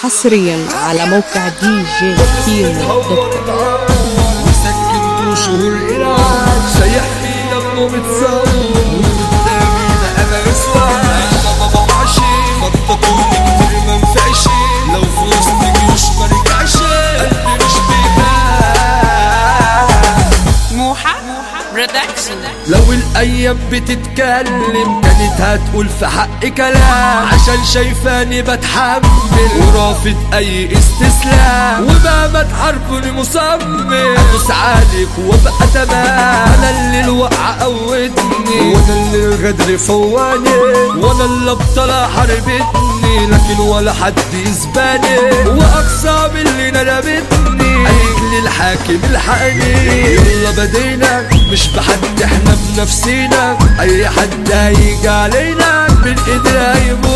حصريا على موقع دي جي كيمو دوت كوم. مسكن شهور إلعاب سيح في دمه متصور قدامي بقى ما يسوى انا ما بقعش خططوني كتير ما نفعش لو في وسط جيوش ما رجعش قلبي مش بيبان موحة برودكشن لو الايام بتتكلم كانت هتقول في حق كلام عشان شايفاني بتحمل ورافض اي استسلام ومهما تحاربوني مصمم ادوس عليك وابقى تمام انا اللي الوقعه قوتني وانا اللي الغدر فواني وانا اللي ابطال حاربتني لكن ولا حد يسباني واقصى من اللي ندمتني قايل للحاكم الحقني يلا بدينا مش بحد احنا بنفسينا اي حد هيجي علينا من ايدينا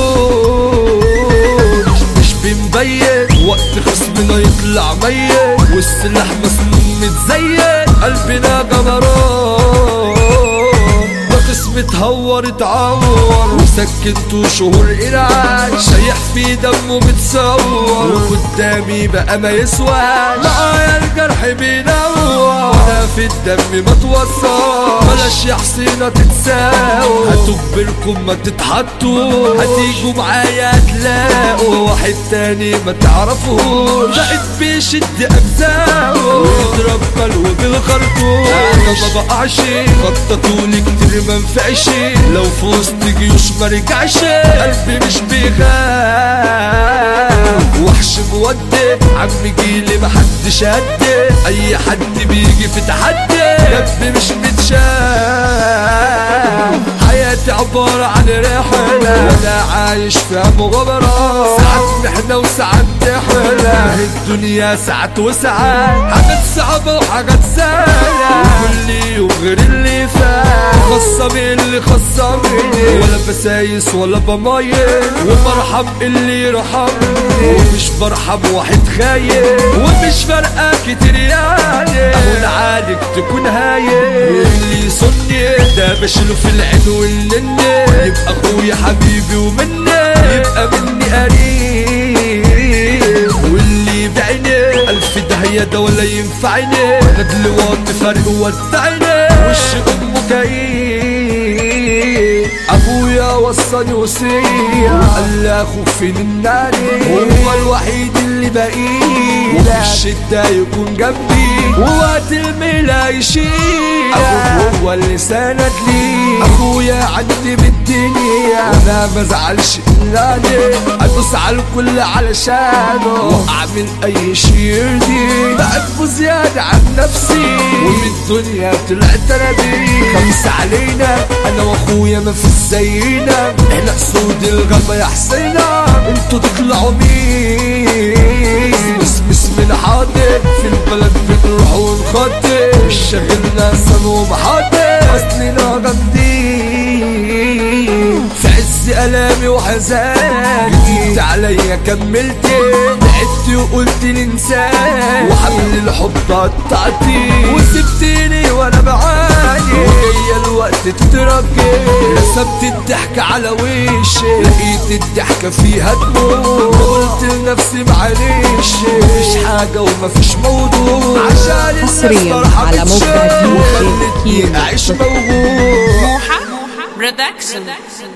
يموت مش بنبين وقت خصمنا يطلع ميت والسلاح مسنون متزين قلبنا جمرات قسم اتهور اتعور وسكنته شهور إرعاش شايح في دمه متصور وقدامي بقى ما يسوى معايا الجرح بينور وانا في الدم ما توصل بلاش يا حسينة تتساووا هتجبركم ما تتحطوا هتيجوا معايا تلاقوا واحد تاني ما تعرفوش بقيت بيشد أجزاءه ويضرب بلو بالخرطوش انا ما بقعش خططولي كتير ما نفعش لو في وسط جيوش ما رجعش قلبي مش بيخاف وحش مودي عم جيلي محدش قد اي حد بيجي في تحدي قلبي مش متشاف حياتي عبارة عن رحلة وانا عايش فيها مغامرة ساعات محنة وساعات تحلى الدنيا ساعات وساعات حاجات صعبة وحاجات سهلة وكل يوم غير اللي فات خصمي اللي خصمني ولا بسايس ولا بمايل وبرحم اللي يرحمني ومش برحم واحد خايف ومش فارقة كتير يعني اهون عليك تكون هايل اللي يصني ده بشيله في العين والنني يبقى اخويا حبيبي ومني يبقى مني قريب واللي يبيعني الف دهية ده ولا ينفعني انا دلوقتي فرق ودعني وش امه كئيب ابويا وصاني وصية وقال لي اخوك فين الناري هو الوحيد اللي باقي وفي الشدة يكون جنبي ووقت الميلا يشيل اخوك هو اللي سند لي اخويا عندي بالدنيا وانا ما زعلش الا ليه ادوس على الكل علشانه واعمل اي شي يرضي بحبه زيادة عن نفسي ومن الدنيا طلعت انا بيه خمسة علينا انا واخويا ما في زينا احنا اسود الغابة يا حسينا انتوا تطلعوا مين اسم اسم الحاضر في البلد بنروح ونخطر مش شاغلنا صنوم حاضر اصلنا جامدين في عز الامي وحزاني جيت عليا كملت بعدت وقلت الانسان وحمل الحب قطعتي وسبتني وانا بعاني وجاي الوقت تترجي رسمت الضحكة على وشي لقيت الضحكة فيها دموع قلت لنفسي معلش مفيش حاجة ومفيش موضوع عشان الناس حصرياً فرحة على موقع بتشاف دي جي وخلتني كيمو أعيش موجوع موحة برودكشن